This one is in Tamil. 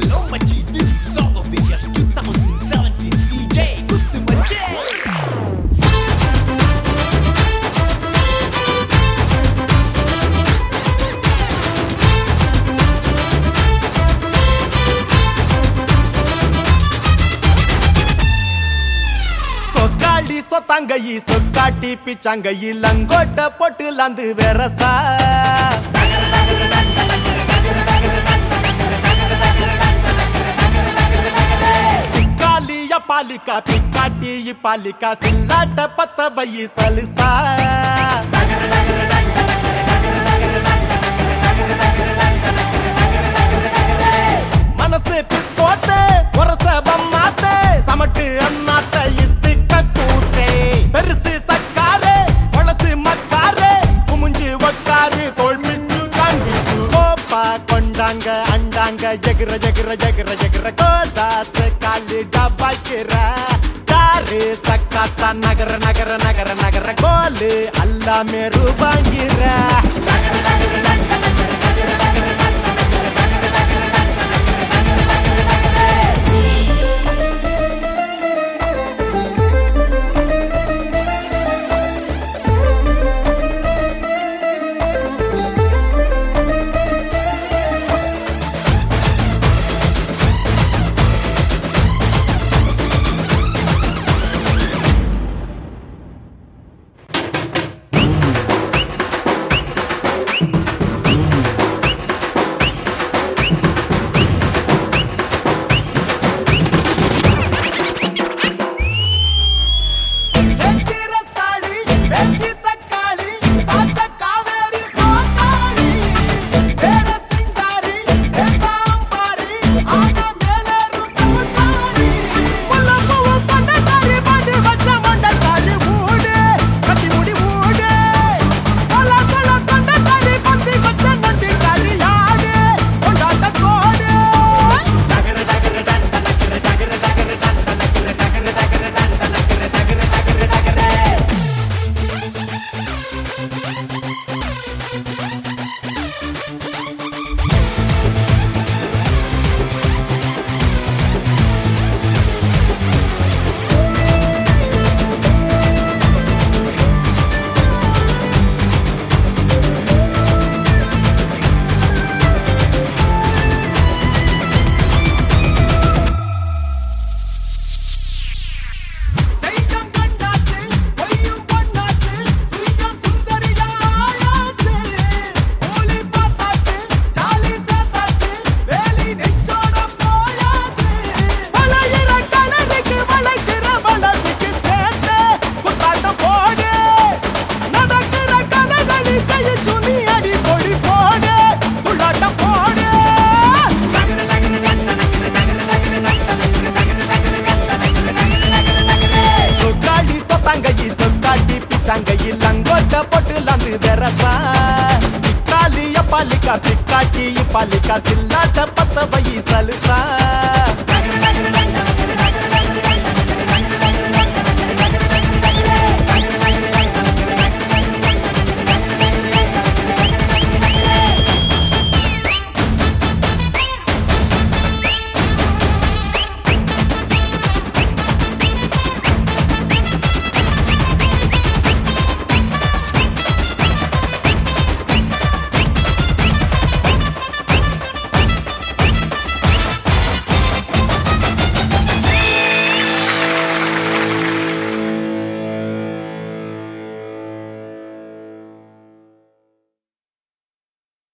Hello, Machi, this is the song of the year 2017 DJ Kutu Machi. சொக்காளி சொத்தாங்கி சொக்காட்டி பிச்சாங்கி லங்கோட்ட போட்டு லந்து வெரசா பிக்காலிய பாலிக்கா பிக்காட்டி பாலிக்கா சில்லாட்ட பத்த வை சலுசா மனசு பிஸ்கோட்டு ஒரச பம்மாத்தே சமட்டு அண்ணாத்த இஸ்திக்க கூத்தே பெருசு சக்காரே பழசு மக்காரே குமுஞ்சு ஒக்காரு தோல் மிஞ்சு காண்பிச்சு கோப்பா கொண்டாங்க அண்டாங்க ஜெகிர ஜெகிர ஜெகிர ஜெகிர கோதாசு காலு டபாய்க்கிற தாரு சக்காத்தா நகர நகர நகர நகர கோலு எல்லாமே ரூபாங்கிற செஞ்சி ரஸ்தாளி வெஞ்சி தக்காளி சாச்ச காவேரி சோத்தாளி சேர சிங்காரி சேதாம்பாரி ஆன மேலேறு பூத்தாளி முல்ல பூவு பண்ணக்காரி பாடி வச்ச மண்டக்காரி ஊடு கட்டி முடி ஊடு பல பல கொண்டக்காரி பந்தி வச்ச நண்டிக்காரி யாடு கொண்டாட்ட கோடு டகர டகர டன் டகர டகர டகர டன் டகர டகர டகர டன் டகர டகர டகர டகர தெய்யம் கண்டாச்சு பொய்யும் பொண்ணாச்சு சுயம் சுந்தரியாயாச்சு கூலி பார்த்தாச்சு ஜாலி சேர்த்தாச்சு வேலி நெஞ்சோட போயாச்சு வளையிற கலருக்கு வளைக்கிற வளர்ச்சிக்கு சேர்த்து குத்தாட்டம் போடு நடக்கிற கதைகளி ஜெயிச்சு நீ அடி பொடி போடு துள்ளாட்டம் போடு நகர நகர நகர நகர நகர நகர சொக்காளி சொத்தாங்கி சொக்காட்டி பிச்சாங்கி லங்கோட்ட போட்டு லந்து வெரசா பிக்காலிய பாலிக்கா பிக்காட்டி பாலிக்கா சில்லாட்ட பத்த வை சலுசா